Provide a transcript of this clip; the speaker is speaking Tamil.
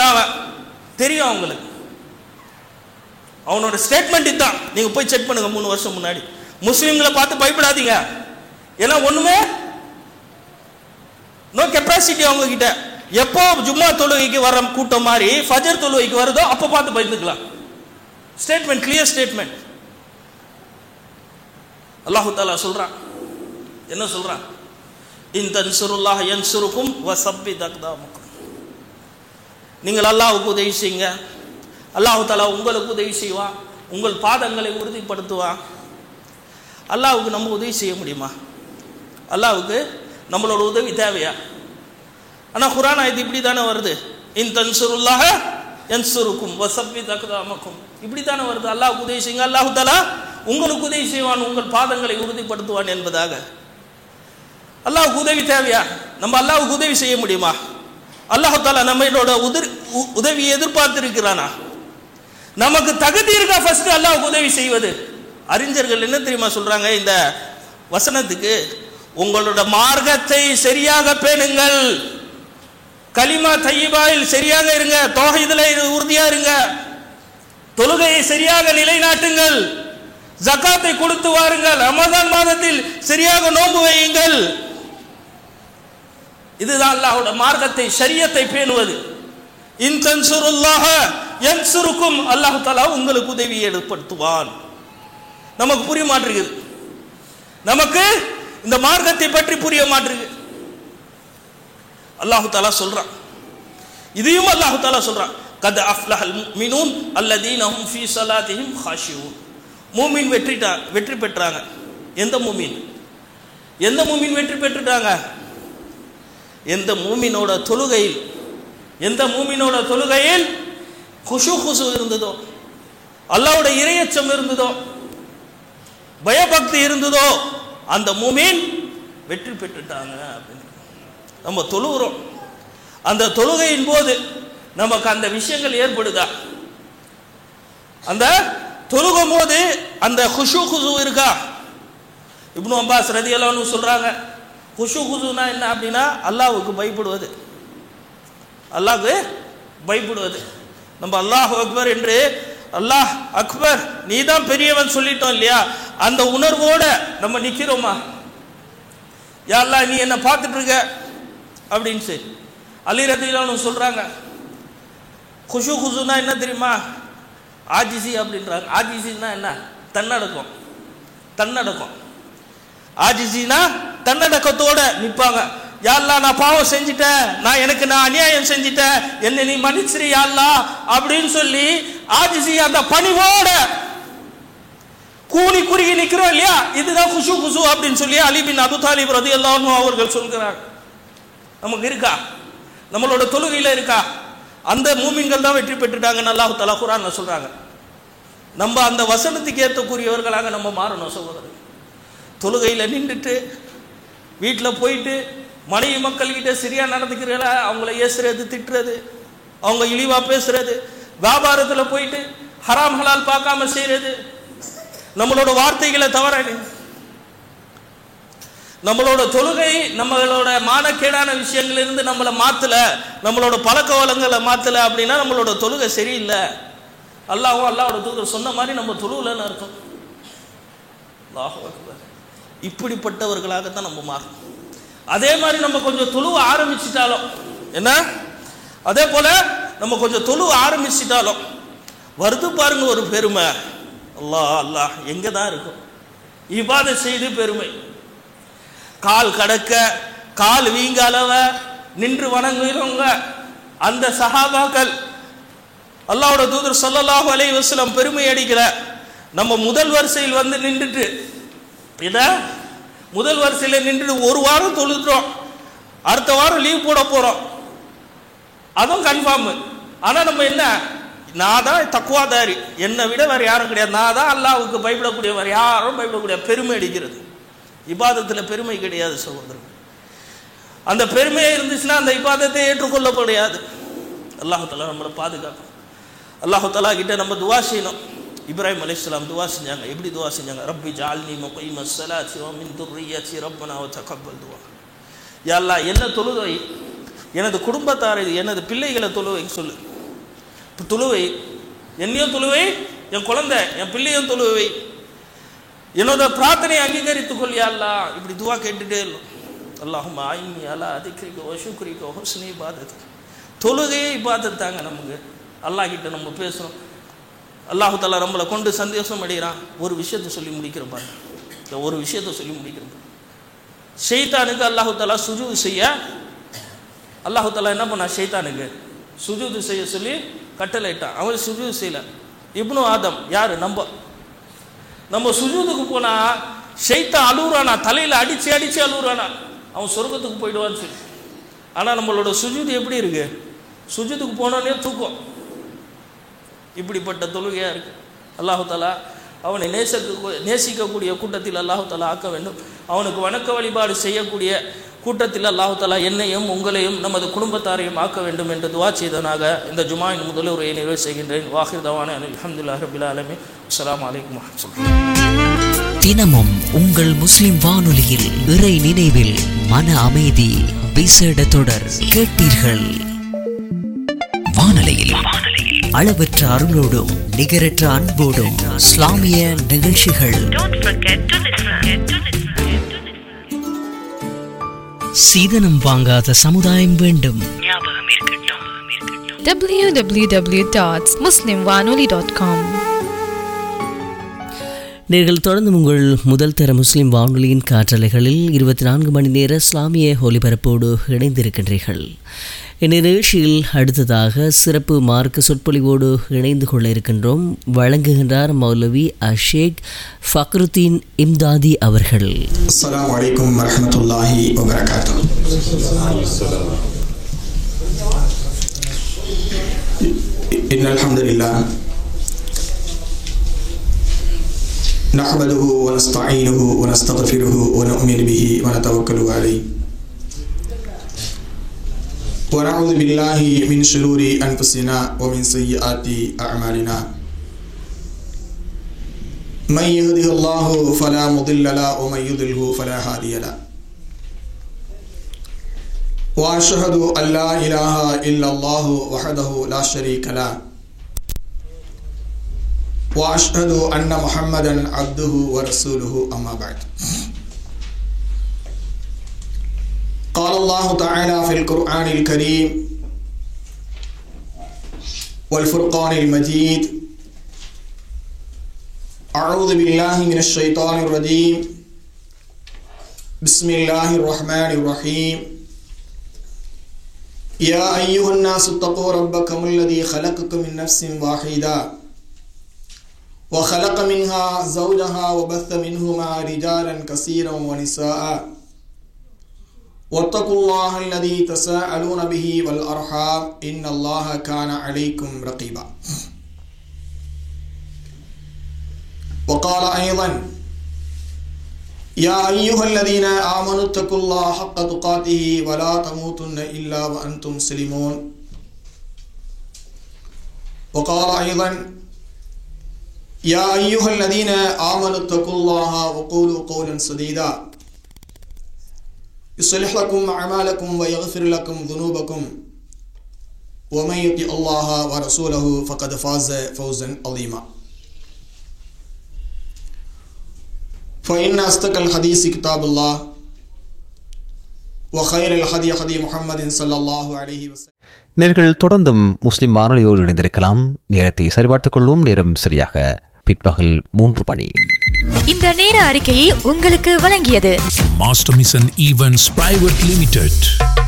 இருக்கிறான் அவன் தெரியும் அவங்களுக்கு அவனோட ஸ்டேட்மெண்ட் இதுதான் நீங்க போய் செக் பண்ணுங்க மூணு வருஷம் முன்னாடி முஸ்லீம்களை பார்த்து பயப்படாதீங்க ஏன்னா ஒண்ணுமே நோ கெப்பாசிட்டி அவங்க கிட்ட எப்போ ஜும்மா தொழுகைக்கு வர கூட்டம் மாதிரி ஃபஜர் தொழுகைக்கு வருதோ அப்போ பார்த்து பயந்துக்கலாம் ஸ்டேட்மெண்ட் கிளியர் ஸ்டேட்மெண்ட் அல்லாஹு தாலா சொல்றான் என்ன சொல்றான் இன் தன்சுருல்லாஹ் யன்சுருக்கும் வசப்பி தக்தாமுக்கும் நீங்கள் அல்லாஹ்வுக்கு உதவி செய்யுங்க அல்லாஹு தாலா உங்களுக்கு உதவி செய்வான் உங்கள் பாதங்களை உறுதிப்படுத்துவான் அல்லாஹ்வுக்கு நம்ம உதவி செய்ய முடியுமா அல்லாஹ்வுக்கு நம்மளோட உதவி தேவையா ஆனால் குரான் ஆயத்து இப்படி தானே வருது இன் தன்சுருல்லாஹ யன்சுருக்கும் வசப்பி தக்தாமக்கும் இப்படி தானே வருது அல்லாஹ்வுக்கு உதவி செய்யுங்க அல்லாஹு தாலா உங்களுக்கு உதவி செய்வான் உங்கள் பாதங்களை உறுதிப்படுத்துவான் என்பதாக அல்லாஹ்வுக்கு உதவி தேவையா நம்ம அல்லாஹ்வுக்கு உதவி செய்ய முடியுமா அல்லாஹு தாலா நம்மளோட உதிர் உ- உதவியை எதிர்பார்த்திருக்கிறானா நமக்கு தகுதி இருக்கா ஃபர்ஸ்ட் அல்லாஹ்வுக்கு உதவி செய்வது அறிஞர்கள் என்ன தெரியுமா சொல்றாங்க இந்த வசனத்துக்கு உங்களோட மார்க்கத்தை சரியாக பேணுங்கள் கலிமா தையிபாயில் சரியாக இருங்க தோகைதுல உறுதியா இருங்க தொழுகையை சரியாக நிலைநாட்டுங்கள் ஜகாத்தை கொடுத்து வாருங்கள் ரமதான் மாதத்தில் சரியாக நோன்பு வையுங்கள் இதுதான் அல்லாஹ்வோட மார்க்கத்தை ஷரியத்தை பேணுவது இன் தன்சுருல்லாஹ யன்சுருக்கும் அல்லாஹ் தஆலா உங்களுக்கு உதவி ஏற்படுத்துவான் நமக்கு புரிய மாட்டேங்குது நமக்கு இந்த மார்க்கத்தை பற்றி புரிய மாட்டேங்குது அல்லாஹு தாலா சொல்றான் இதையும் அல்லாஹு தாலா சொல்றான் கத் அஃப்லஹல் முஃமினூன் அல்லதீன ஹும் ஃபீ ஸலாத்திஹிம் காஷியூன் மூமின் வெற்றிட்டா வெற்றி பெற்றாங்க எந்த மூமின் எந்த மூமின் வெற்றி பெற்றுட்டாங்க எந்த மூமினோட தொழுகையில் எந்த மூமினோட தொழுகையில் குஷு குசு இருந்ததோ அல்லாஹ்வுடைய இரையச்சம் இருந்ததோ பயபக்தி இருந்ததோ அந்த மூமின் வெற்றி பெற்றுட்டாங்க அப்படின்னு நம்ம தொழுகிறோம் அந்த தொழுகையின் போது நமக்கு அந்த விஷயங்கள் ஏற்படுதா அந்த தொழுகும் போது அந்த குஷு குசு இருக்கா இப்னு அப்பாஸ் ரதியல்லான்னு சொல்றாங்க குஷு குசுனா என்ன அப்படின்னா அல்லாஹ்வுக்கு பயப்படுவது அல்லாஹ்வுக்கு பயப்படுவது நம்ம அல்லாஹ் அக்பர் என்று அல்லாஹ் அக்பர் நீ தான் பெரியவன் சொல்லிட்டோம் இல்லையா அந்த உணர்வோட நம்ம நிக்கிறோமா யா அல்லாஹ் நீ என்ன பார்த்துட்டு இருக்க அப்படின்னு சரி அலி ரதிலான்னு சொல்றாங்க குஷு குஷுனா என்ன தெரியுமா ஆஜிசி அப்படின்றாங்க ஆஜிசின்னா என்ன தன்னடக்கம் தன்னடக்கம் ஆஜிசினா தன்னடக்கத்தோட நிப்பாங்க யாழ்லா நான் பாவம் செஞ்சிட்டேன் நான் எனக்கு நான் அநியாயம் செஞ்சிட்டேன் என்னை நீ மன்னிச்சிரு யாழ்லா அப்படின்னு சொல்லி ஆஜிசி அந்த பணிவோட கூனி குறுகி நிக்கிறோம் இல்லையா இதுதான் குஷு குசு அப்படின்னு சொல்லி அலி பின் அபு தாலிப் ரதி அவர்கள் சொல்கிறார் நமக்கு இருக்கா நம்மளோட தொழுகையில இருக்கா அந்த மூமின்கள் தான் வெற்றி பெற்றுட்டாங்கன்னு அல்லாஹ் தலா குரான் சொல்றாங்க நம்ம அந்த வசனத்துக்கு ஏற்றக்கூடியவர்களாக நம்ம மாறணும் சகோதரர் தொழுகையில நின்றுட்டு வீட்டில் போயிட்டு மனைவி மக்கள்கிட்ட சரியா நடந்துக்கிறல அவங்கள ஏசுறது திட்டுறது அவங்க இழிவா பேசுறது வியாபாரத்தில் போயிட்டு ஹராம் ஹலால் பார்க்காம செய்யறது நம்மளோட வார்த்தைகளை தவற நம்மளோட தொழுகை நம்மளோட மானக்கேடான விஷயங்களிலிருந்து நம்மளை மாத்தல நம்மளோட பழக்க வளங்களை மாத்தல அப்படின்னா நம்மளோட தொழுகை சரியில்லை அல்லாஹ்வும் அல்லாஹ்வோட தூதர் சொன்ன மாதிரி நம்ம தொழுவலன்னு அர்த்தம் அல்லாஹ் அக்பர் இப்படிப்பட்டவர்களாகத்தான் நம்ம மாறும் அதே மாதிரி நம்ம கொஞ்சம் தொழுவ ஆரம்பிச்சிட்டாலும் என்ன அதே போல நம்ம கொஞ்சம் தொழுவ ஆரம்பிச்சிட்டாலும் வருது பாருங்க ஒரு பெருமை அல்லாஹ் அல்லாஹ் எங்க தான் இருக்கும் இபாதை செய்து பெருமை கால் கடக்க கால் வீங்க அளவ நின்று வணங்குகிறவங்க அந்த சஹாபாக்கள் அல்லாஹ்வோட தூதர் ஸல்லல்லாஹு அலைஹி வஸல்லம் பெருமை அடிக்கிற நம்ம முதல் வரிசையில் வந்து நின்றுட்டு இத முதல் வரிசையில் நின்றுட்டு ஒரு வாரம் தொழுதுறோம் அடுத்த வாரம் லீவ் போட போறோம் அதுவும் கன்ஃபார்ம் ஆனா நம்ம என்ன நான் தான் தக்குவாதாரி என்னை விட வேற யாரும் கிடையாது நான் தான் அல்லாஹ்வுக்கு பயப்படக்கூடிய வேற யாரும் பயப்படக்கூடிய பெருமை அடிக்கிறது இபாதத்தில் பெருமை கிடையாது சகோதரர் அந்த பெருமையே இருந்துச்சுன்னா அந்த இபாதத்தை ஏற்றுக்கொள்ளப்படையாது அல்லாஹு தலா நம்மளை பாதுகாக்கும் அல்லாஹு தலா கிட்ட நம்ம துவா செய்யணும் இப்ராஹிம் அலைஹிஸ்ஸலாம் துவா செஞ்சாங்க எப்படி துவா செஞ்சாங்க ரப்பி ஜால்னி முகைம ஸலாத்தி வ மின் துர்ரிய்யத்தி ரப்பனா வ தகப்பல் துவா யா அல்லாஹ் என்ன தொழுவை எனது குடும்பத்தாரை எனது பிள்ளைகளை தொழுவை சொல்லு இப்போ தொழுவை என்னையும் தொழுவை என் குழந்தை என் பிள்ளையும் தொழுவை என்னோட பிரார்த்தனையை அங்கீகரித்துக் கொள்ளியா அல்லா இப்படி துவா கேட்டுட்டே இல்லை அல்லாஹும் ஆயினி அலா அதிகரிக்கோ வசுக்குரிக்கோ ஹுஸ்னி இபாதத் தொழுகையே இபாதத் தாங்க நமக்கு அல்லாஹ் கிட்ட நம்ம பேசுகிறோம் அல்லாஹு தாலா நம்மளை கொண்டு சந்தோஷம் அடைகிறான் ஒரு விஷயத்தை சொல்லி முடிக்கிற பாருங்க இந்த ஒரு விஷயத்தை சொல்லி முடிக்கிற பாருங்க ஷெய்தானுக்கு அல்லாஹு தாலா சுஜூது செய்ய அல்லாஹு தாலா என்ன பண்ணா ஷெய்தானுக்கு சுஜூது செய்ய சொல்லி கட்டளையிட்டான் அவன் சுஜூது செய்யல இப்னு ஆதம் யாரு நம்ம நம்ம சுஜூதுக்கு போனா ஷெய்தான் அழுகுறானா தலையில அடிச்சு அடிச்சு அழுகுறானா அவன் சொர்க்கத்துக்கு போயிடுவான்னு சொல்லி ஆனா நம்மளோட சுஜூது எப்படி இருக்கு சுஜூதுக்கு போனோடனே தூக்கம் இப்படிப்பட்ட தொழுகையா இருக்கு அல்லாஹு தாலா அவனை நேசக்க நேசிக்கக்கூடிய கூட்டத்தில் அல்லாஹு தாலா ஆக்க வேண்டும் அவனுக்கு வணக்க வழிபாடு செய்யக்கூடிய கூட்டத்தில் அல்லாஹு தாலா என்னையும் உங்களையும் நமது குடும்பத்தாரையும் ஆக்க வேண்டும் என்று துவா செய்தனாக இந்த ஜுமாயின் முதல் உரையை நிறைவு செய்கின்றேன் வாஹிர் தவான அலமதுல்லா ரபில் அலமி அஸ்லாம் வலைக்கம் வரமத்துல்லாஹி தினமும் உங்கள் முஸ்லிம் வானொலியில் இறை நினைவில் மன அமைதி விசேட தொடர் கேட்டீர்கள் வானொலியில் அளவற்ற அருளோடும் நிகரற்ற அன்போடும் இஸ்லாமிய நிகழ்ச்சிகள் Don't forget to listen. To listen. To listen. சீதனம் வாங்காத சமுதாயம் வேண்டும் ஞாபகம் இருக்கட்டும் இருக்கட்டும். www.muslimwanoli.com நீங்கள் தொடர்ந்து உங்கள் முதல் தர முஸ்லிம் வானொலியின் காற்றலைகளில் இருபத்தி நான்கு மணி நேர இஸ்லாமிய ஒலிபரப்போடு இணைந்திருக்கின்றீர்கள் இந்நிகழ்ச்சியில் அடுத்ததாக சிறப்பு மார்க்க சொற்பொழிவோடு இணைந்து கொள்ள இருக்கின்றோம் வழங்குகின்றார் மௌலவி அஷேக் ஃபக்ருத்தீன் இம்தாதி அவர்கள் السلام عليكم ورحمة الله وبركاته إن الحمد لله نحمده ونستعينه ونستغفره ونؤمن به ونتوكل عليه ونعوذ بالله من شرور أنفسنا ومن سيئات أعمالنا من يهده الله فلا مضل له ومن يضلله فلا هادي له واشهد ان لا اله الا الله وحده لا شريك له واشهد ان محمدا عبده ورسوله اما بعد قال الله تعالى في القران الكريم والفرقان المجيد أعوذ بالله من الشيطان الرجيم بسم الله الرحمن الرحيم يا أيها الناس اتقوا ربكم الذي خلقكم من نفس واحدة وخلق منها زوجها وبث منهما رجالا كثيرا ونساء واتقوا الله الذي تساءلون به والأرحام إن الله كان عليكم رقيبا وقال أيضا يا أيها الذين آمنوا اتقوا الله حق تقاته ولا تموتن إلا وأنتم مسلمون وقال أيضا يا أيها الذين آمنوا اتقوا الله وقولوا قولا سديدا يصلح لكم أعمالكم ويغفر لكم ذنوبكم ومن يطع الله ورسوله فقد فاز فوزا عظيما فإن أصدق الحديث كتاب الله وخير الهدي هدي محمد صلى الله عليه وسلم நேர்கள் தொடர்ந்தும் முஸ்லிம் வானொலியோடு இணைந்திருக்கலாம் நேரத்தை சரிபார்த்துக் கொள்வோம் நேரம் சரியாக பிற்பகல் மூன்று மணி இந்த நேர அறிக்கையை உங்களுக்கு வழங்கியது Master Mission Events Private Limited.